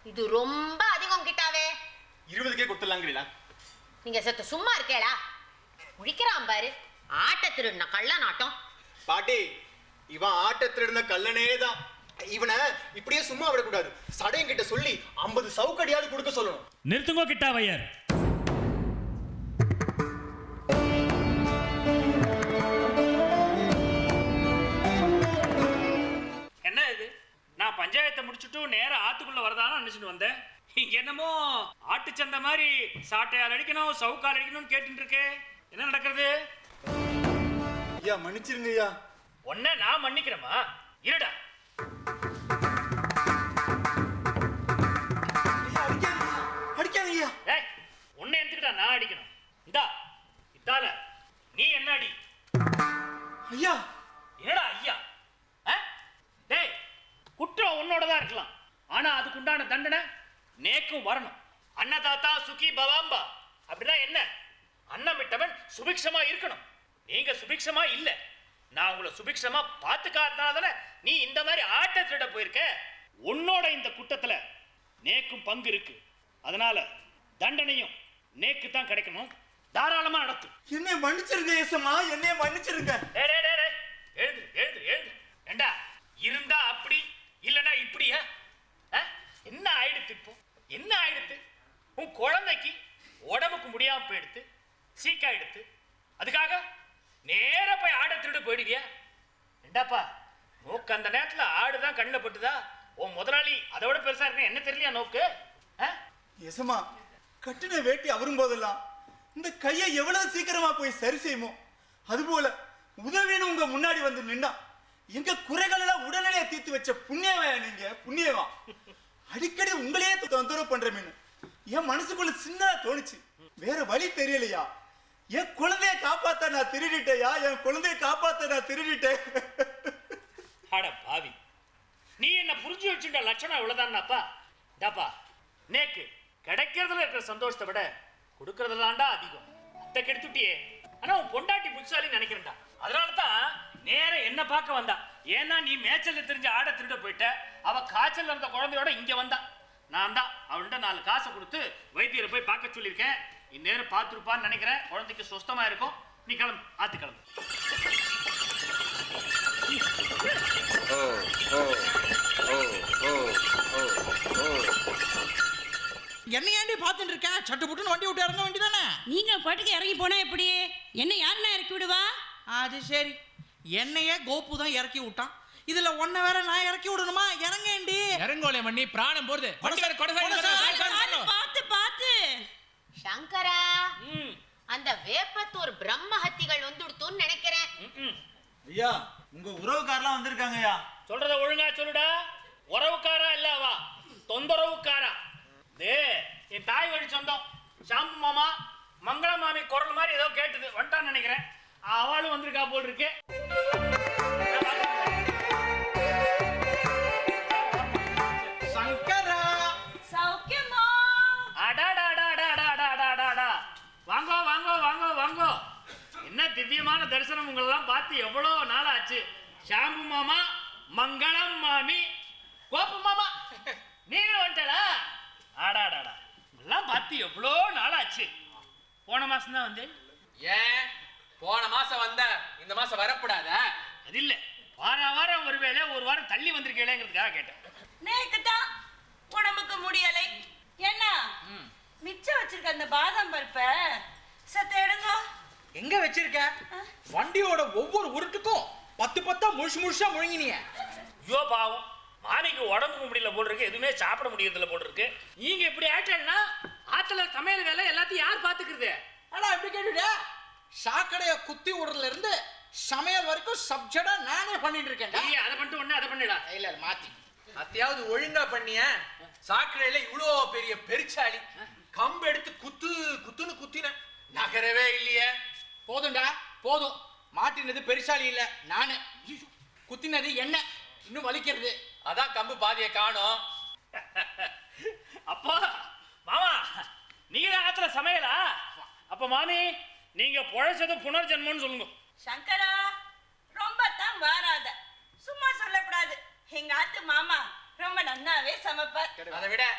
இது ரொம்ப அதிகம் கிட்டாவே இருபதுக்கே கொடுத்துடலாங்கிறீங்களா நீங்க செத்து சும்மா இருக்கேடா முழிக்கிறான் பாரு ஆட்ட திருடின கள்ள நாட்டம் பாட்டி இவன் ஆட்டத்துல இருந்த கல்லனே தான் இவனை இப்படியே சும்மா விடக்கூடாது சடையன் கிட்ட சொல்லி ஐம்பது சவுக்கடியாவது கொடுக்க சொல்லணும் நிறுத்துங்கோ கிட்டாவையர் என்ன இது நான் பஞ்சாயத்தை முடிச்சுட்டு நேரா ஆத்துக்குள்ள வரதான்னு நினைச்சிட்டு வந்தேன் இங்க என்னமோ ஆட்டுச்சந்தை மாதிரி சாட்டையால் அடிக்கணும் சவுக்கால் அடிக்கணும்னு கேட்டுட்டு இருக்கே என்ன நடக்கிறது ஐயா மன்னிச்சிருங்க ஐயா உன்னை நான் மன்னிக்கிறேமா இருடா ஐயா அடிக்காதீங்க அடிக்காதீங்க ஐயா ஏய் உன்னை எந்துக்கிட்டா நான் அடிக்கணும் இந்தா இதால நீ என்ன அடி ஐயா என்னடா ஐயா ஆ? டேய் குற்றம் உன்னோட தான் இருக்கலாம் ஆனா அதுக்குண்டான தண்டனை நேக்கும் வரணும் அன்னதாத்தா சுகி பவாம்பா அப்படின்னா என்ன அன்னம் விட்டவன் சுபிக்ஷமா இருக்கணும் நீங்க சுபிக்ஷமா இல்ல நான் உங்களை சுபிக்ஷமா பார்த்துக்காதனால தானே நீ இந்த மாதிரி ஆட்ட திருட போயிருக்க உன்னோட இந்த குற்றத்துல நேக்கும் பங்கு இருக்கு அதனால தண்டனையும் நேக்கு தான் கிடைக்கணும் தாராளமா நடத்து என்னை மன்னிச்சிருங்க ஏசம்மா என்னை மன்னிச்சிருங்க டேய், டேய், டேய், டேய். எழுது எழுது எழுது ஏண்டா இருந்தா அப்படி இல்லனா இப்படியா ஆ? என்ன ஆயிடுத்து இப்போ என்ன ஆயிடுத்து உன் குழந்தைக்கு உடம்புக்கு முடியாம போயிடுத்து சீக்காயிடுத்து அதுக்காக நேரா போய் ஆடை திருட போயிடுவியா ஏண்டாப்பா நோக்கு அந்த நேரத்துல ஆடுதான் கண்ணில் பட்டுதா உன் முதலாளி அதை விட பெருசா இருக்க என்ன தெரியலையா நோக்கு ஆ? ஏசம்மா கட்டின வேட்டி அவரும் போதெல்லாம் இந்த கையை எவ்வளவு சீக்கிரமா போய் சரி செய்யுமோ அதுபோல உதவின்னு உங்க முன்னாடி வந்து நின்னா எங்க குறைகள் எல்லாம் உடனடியா தீர்த்து வச்ச புண்ணியவா நீங்க புண்ணியவா அடிக்கடி உங்களையே தொ- தொந்தரவு பண்றேன்னு என் மனசுக்குள்ள சின்னதா தோணுச்சு வேற வழி தெரியலையா என் குழந்தைய காப்பாத்த நான் திருடிட்டேயா என் குழந்தைய காப்பாத்த நான் திருடிட்டேன் அட பாவி நீ என்ன புரிஞ்சு வச்சுட்ட லட்சணம் இவ்வளவுதான்னாப்பா டாப்பா நேக்கு கிடைக்கிறதுல இருக்கிற சந்தோஷத்தை விட கொடுக்கறதுலாம்டா அதிகம் அத்தை கெடுத்துட்டியே ஆனா உன் பொண்டாட்டி புட்சாலின்னு நினைக்கிறேன்டா அதனால தான் நேர என்ன பார்க்க வந்தா ஏன்னா நீ மேய்ச்சல்ல தெரிஞ்ச ஆட திருட போயிட்ட அவ காய்ச்சல்ல இருந்த குழந்தையோட இங்க வந்தா நான் தான் அவள்கிட்ட நாலு காசை கொடுத்து வைத்தியரை போய் பார்க்க சொல்லியிருக்கேன் இந்நேரம் பார்த்துருப்பான்னு நினைக்கிறேன் குழந்தைக்கு சுஸ்தமா இருக்கும் நீ கிளம்பு ஆத்து கிளம்பு என்ன ஏண்டி பார்த்துட்டு இருக்க சட்டு புட்டுன்னு வண்டி விட்டு இறங்க வேண்டியதானே நீங்க பாட்டுக்கு இறங்கி போனா எப்படி என்ன யாருன்னா இறக்கி விடுவா அது சரி என்னையே கோப்பு தான் இறக்கி விட்டான் இதுல ஒன்ன வேற நான் இறக்கி விடணுமா இறங்கேண்டி இறங்கோலே மண்ணி பிராணம் போறது வண்டிக்கார கொடை கொடை சாய் சாய், சாய் பாத்து, பார்த்து பார்த்து சங்கரா ம் அந்த வேப்பத்தூர் பிரம்மஹத்திகள் வந்துடுத்துன்னு நினைக்கிறேன் ம், ம் ஐயா உங்க உறவுக்காரெல்லாம் வந்திருக்காங்க ஐயா சொல்றத ஒழுங்கா சொல்லுடா உறவுக்காரா இல்ல அவா தொந்தரவுக்காரா டே என் தாய் வழி சொந்தம் ஷாம்பு மாமா மங்கள மாமி குரல் மாதிரி ஏதோ கேட்டுது வந்துட்டான்னு நினைக்கிறேன் அவளும் வந்திருக்கா போல் இருக்கு சங்கரா சௌக்கியமா அடாடாடாடாடாடாடாடா வாங்கோ வாங்கோ வாங்கோ வாங்கோ என்ன திவ்யமான தரிசனம் உங்களெல்லாம் பார்த்து எவ்வளோ நாள் ஆச்சு ஷாம்பு மாமா மங்களம் மாமி கோப்பு மாமா நீங்க வந்துட்டடா ஆடாடாடா இதெல்லாம் பார்த்து எவ்வளோ நாள் ஆச்சு போன மாசம் தான் வந்தேன் ஏன் போன மாசம் வந்த இந்த மாசம் வரக்கூடாத அது இல்ல வாரம் வாரம் ஒருவேளை ஒரு வாரம் தள்ளி வந்திருக்கேங்கிறதுக்காக கேட்டேன் நேக்கு தான் உடம்புக்கு முடியலை என்ன மிச்சம் வச்சிருக்க அந்த பாதாம் பருப்பை சத்த எடுங்க எங்க வச்சிருக்க வண்டியோட ஒவ்வொரு உருட்டுக்கும் பத்து பத்தா முழுசு முழுசா முழுங்கினிய ஐயோ பாவம் மாமிக்கு உடம்புக்கு முடியல போல் இருக்கு எதுவுமே சாப்பிட முடியறதில்ல போல் இருக்கு நீங்க இப்படி ஆயிட்டேன்னா ஆத்துல சமையல் வேலை எல்லாத்தையும் யார் பாத்துக்கிறது ஆனா எப்படி கேட்டுட சாக்கடைய குத்தி விடுறதுல இருந்து சமையல் வரைக்கும் சப்ஜெக்டா நானே பண்ணிட்டு இருக்கேன்டா இல்லையே அதை பண்ணிட்டு ஒண்ணு அதை பண்ணிடா இல்ல இல்ல, மாத்தி அத்தையாவது ஒழுங்கா பண்ணிய சாக்கடையில இவ்வளோ பெரிய பெருச்சாளி கம்பு எடுத்து குத்து குத்துன்னு குத்தின நகரவே இல்லையே போதும்டா போதும் மாட்டினது பெருசாலி இல்ல நானு குத்தினது என்ன இன்னும் வலிக்கிறது அதான் கம்பு பாதியை காணோம் அப்பா மாமா நீங்க தான் ஆத்துல சமையலா அப்ப மாமி நீங்க பொழைச்சது புனர்ஜென்மம்னு சொல்லுங்க சங்கரா ரொம்ப தான் வாராத சும்மா சொல்லக்கூடாது எங்க ஆத்து மாமா ரொம்ப நன்னாவே சமைப்பார் அதை விட